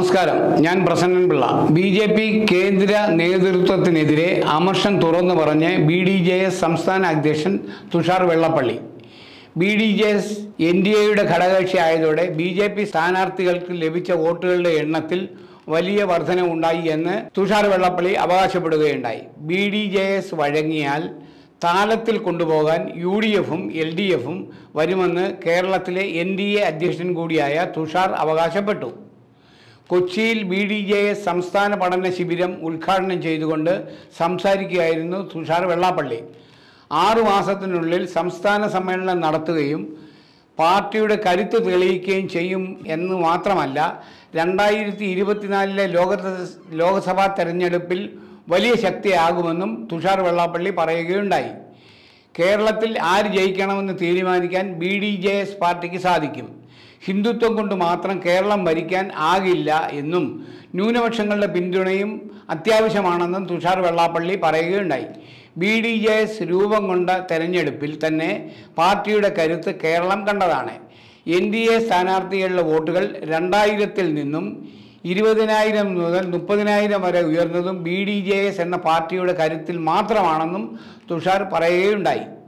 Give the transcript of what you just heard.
നമസ്കാരം ഞാൻ Prasannan Pillai B J P കേന്ദ്ര നേതൃത്വത്തിനെതിരെ അമർഷം തുറന്നു പറഞ്ഞ് ബി ഡി ജെ എസ് സംസ്ഥാന അധ്യക്ഷൻ Thushar Vellappally B D J S N D എയുടെ ഘടകകക്ഷി ആയതോടെ ബി ജെ പി സ്ഥാനാർത്ഥികൾക്ക് ലഭിച്ച വോട്ടുകളുടെ എണ്ണത്തിൽ വലിയ വർധനവുണ്ടായി എന്ന് തുഷാർ വെള്ളപ്പള്ളി അവകാശപ്പെടുകയുണ്ടായി ബി ഡി ജെ എസ് വഴങ്ങിയാൽ താലത്തിൽ കൊണ്ടുപോകാൻ യു ഡി എഫും എൽ ഡി എഫും വരുമെന്ന് കേരളത്തിലെ എൻ ഡി എ അധ്യക്ഷൻ കൂടിയായ തുഷാർ അവകാശപ്പെട്ടു കൊച്ചിയിൽ ബി ഡി ജെ എസ് സംസ്ഥാന പഠന ശിബിരം ഉദ്ഘാടനം ചെയ്തുകൊണ്ട് സംസാരിക്കുകയായിരുന്നു തുഷാർ വെള്ളാപ്പള്ളി ആറു മാസത്തിനുള്ളിൽ സംസ്ഥാന സമ്മേളനം നടത്തുകയും പാർട്ടിയുടെ കരുത്ത് തെളിയിക്കുകയും ചെയ്യും എന്ന് മാത്രമല്ല രണ്ടായിരത്തി ഇരുപത്തിനാലിലെ ലോക ലോക്സഭാ തെരഞ്ഞെടുപ്പിൽ വലിയ ശക്തിയാകുമെന്നും തുഷാർ വെള്ളാപ്പള്ളി പറയുകയുണ്ടായി കേരളത്തിൽ ആര് ജയിക്കണമെന്ന് തീരുമാനിക്കാൻ ബി ഡി ജെ എസ് പാർട്ടിക്ക് സാധിക്കും ഹിന്ദുത്വം കൊണ്ട് മാത്രം കേരളം ഭരിക്കാൻ ആകില്ല എന്നും ന്യൂനപക്ഷങ്ങളുടെ പിന്തുണയും അത്യാവശ്യമാണെന്നും തുഷാർ വെള്ളാപ്പള്ളി പറയുകയുണ്ടായി ബി ഡി ജെ എസ് രൂപം കൊണ്ട തെരഞ്ഞെടുപ്പിൽ തന്നെ പാർട്ടിയുടെ കരുത്ത് കേരളം കണ്ടതാണ് എൻ ഡി എ സ്ഥാനാർത്ഥികളുടെ വോട്ടുകൾ രണ്ടായിരത്തിൽ നിന്നും ഇരുപതിനായിരം മുതൽ മുപ്പതിനായിരം വരെ ഉയർന്നതും ബി ഡി ജെ എസ് എന്ന പാർട്ടിയുടെ കരുത്തിൽ മാത്രമാണെന്നും തുഷാർ പറയുകയുണ്ടായി